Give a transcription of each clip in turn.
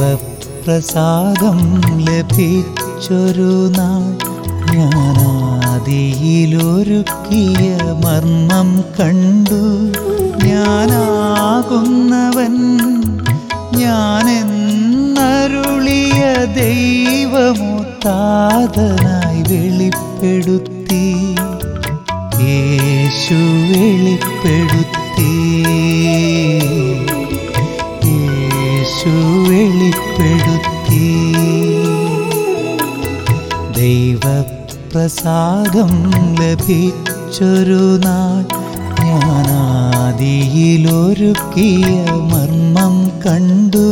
ദൈവപ്രസാദം ലഭിച്ചൊരു നാൾ ഞാനാദിയിലൊരുക്കിയ മർമ്മം കണ്ടു ഞാനാകുന്നവൻ ഞാനെന്നരുളിയ ദൈവമുത്താതനായി വെളിപ്പെടുത്തി യേശു വെളിപ്പെടുത്തി യേശു വെളിപ്പെടുത്തി ദൈവപ്രസാദം ലഭിച്ചൊരു നാൾ ഞാനാദിയിലൊരുക്കിയ മർമ്മം കണ്ടു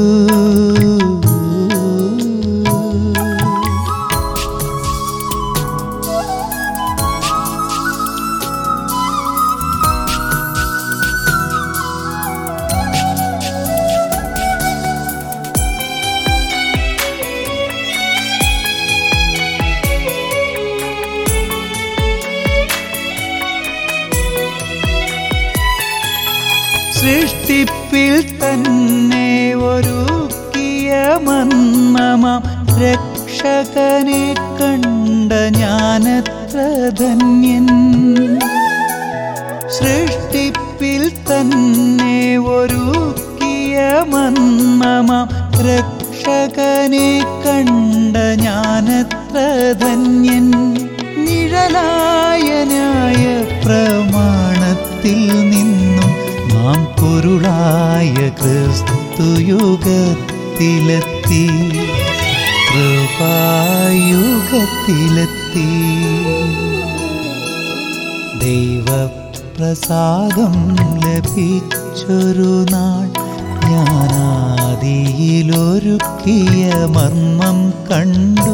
സൃഷ്ടിപ്പിൽ തന്നെ ഒരുക്കിയ മന്മമാം രക്ഷകനെ കണ്ട ഞാനത്ര ധന്യൻ സൃഷ്ടിപ്പിൽ തന്നെ ഒരുക്കിയ മന്മമാം രക്ഷകനെ കണ്ട ഞാനത്ര ധന്യൻ നിഴലായ ന്യായ പ്രമാണത്തിൽ നിന്നും നാം പൊരുളായ ക്രിസ്തുയുഗത്തിലെത്തി കൃപായുഗത്തിലെത്തി ദൈവപ്രസാദം ലഭിച്ചൊരു നാൾ ഞാനാദിയിലൊരുക്കിയ മർമ്മം കണ്ടു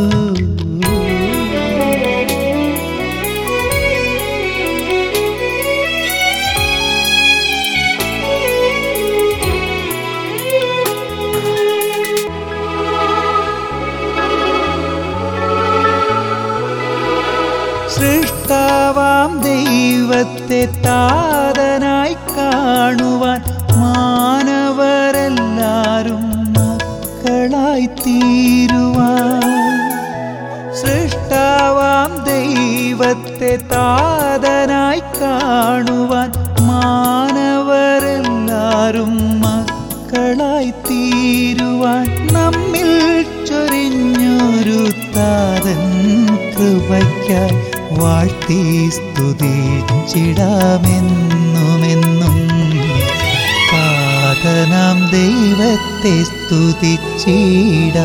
സൃഷ്ടാവാം ദൈവത്തെ താതനായി കാണുവാൻ മാനവരെല്ലാരും മക്കളായി തീരുവാൻ സൃഷ്ടാവാം ദൈവത്തെ താതനായി കാണുവാൻ മാനവരെല്ലാരും മക്കളായി തീരുവാൻ നമ്മിൽ ചൊരിഞ്ഞൊരു താതൻ കൃപയ്ക്കായി വാഴ്ത്തി സ്തുതിച്ചിടാമെന്നുമെന്നും പാതനാം ദൈവത്തെ സ്തുതിച്ചിടാ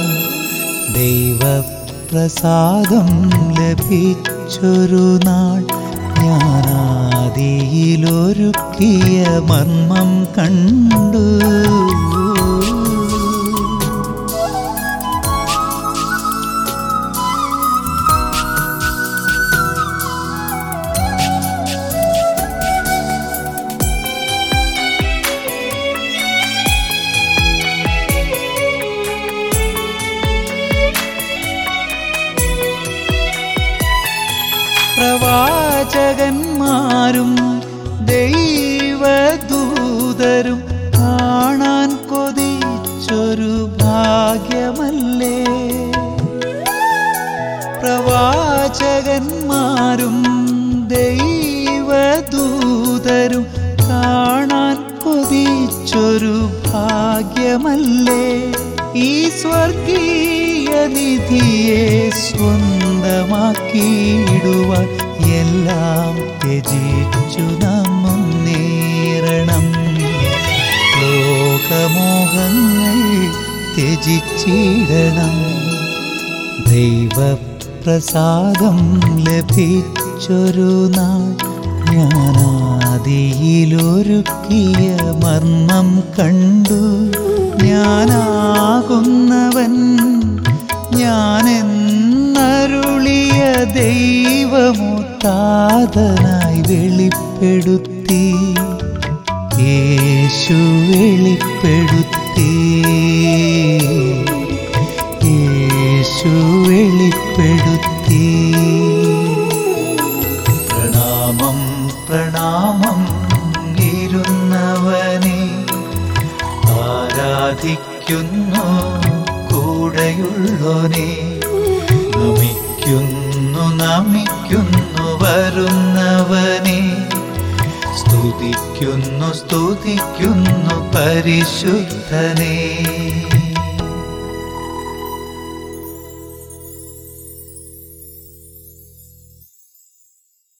ദൈവപ്രസാദം ലഭിച്ചൊരു നാൾ ഞാനാദിയിലൊരുക്കിയ മർമ്മം കണ്ടു പ്രവാചകന്മാരും ദൈവദൂതരും കാണാൻ കൊതിച്ചൊരു ഭാഗ്യമല്ലേ പ്രവാചകന്മാരും ദൈവദൂതരും കാണാൻ കൊതിച്ചൊരു ഭാഗ്യമല്ലേ ഈ സ്വർഗീയ നിധിയെ സ്വന്തമാക്കിയിടുവാൻ എല്ലാം ത്യജിച്ചു നാം മുന്നേറണം ലോകമോഹങ്ങൾ ത്യജിച്ചിടണം ദൈവപ്രസാദം ലഭിച്ചൊരു നാൾ ഞാനാദിയിലൊരുക്കിയ മർമ്മം കണ്ടു ഞാനാകുന്നവൻ ഞാനെന്നരുളിയ ദൈവമുത്താതനായി വെളിപ്പെടുത്തി യേശു വെളിപ്പെടുത്തി യേശു വെളിപ്പെടുത്തി പ്രണാമം പ്രണാമം ഇരുന്നവനെ ആരാധിക്ക വസിക്കുന്നു കൂടെയുള്ളോനെ നമിക്കുന്നു നമിക്കുന്നു വരുന്നവനെ സ്തുതിക്കുന്നു സ്തുതിക്കുന്നു പരിശുദ്ധനെ